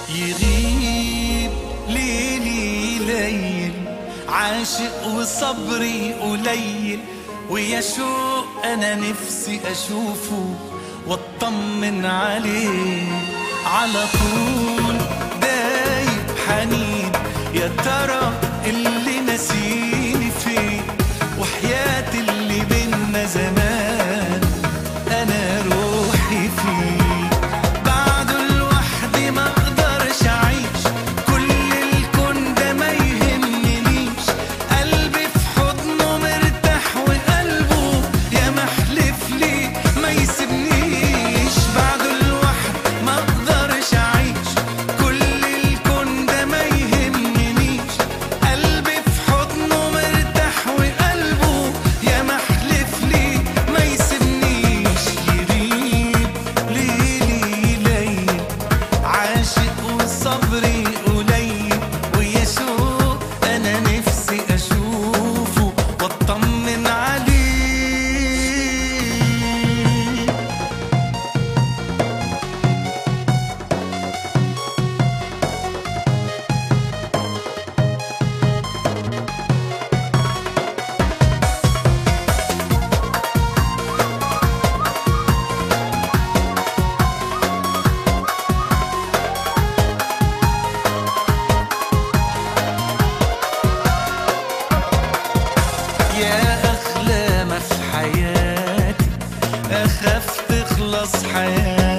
يغيب ليلي ليل عاشق وصبري قليل ويا شوق انا نفسي اشوفه واطمن عليه على طول دايب حنين يا ترى اللي نسيني فين وحياة اللي بينا زمان انا روحي فيه بعده لوحدي ما اقدرش اعيش كل الكون ده ما يهمنيش قلبي في حضنه مرتاح وقلبه يا محلف لي ما يسيبنيش بعده لوحدي ما اقدرش اعيش كل الكون ده ما يهمنيش قلبي في حضنه مرتاح وقلبه يا محلف لي ما يسيبنيش يغيب ليلي ليل عاشق وصبري قليل ويا شوق انا نفسي اشوفه واطمن عليه يا أغلى ما في حياتي أخاف تخلص حياتي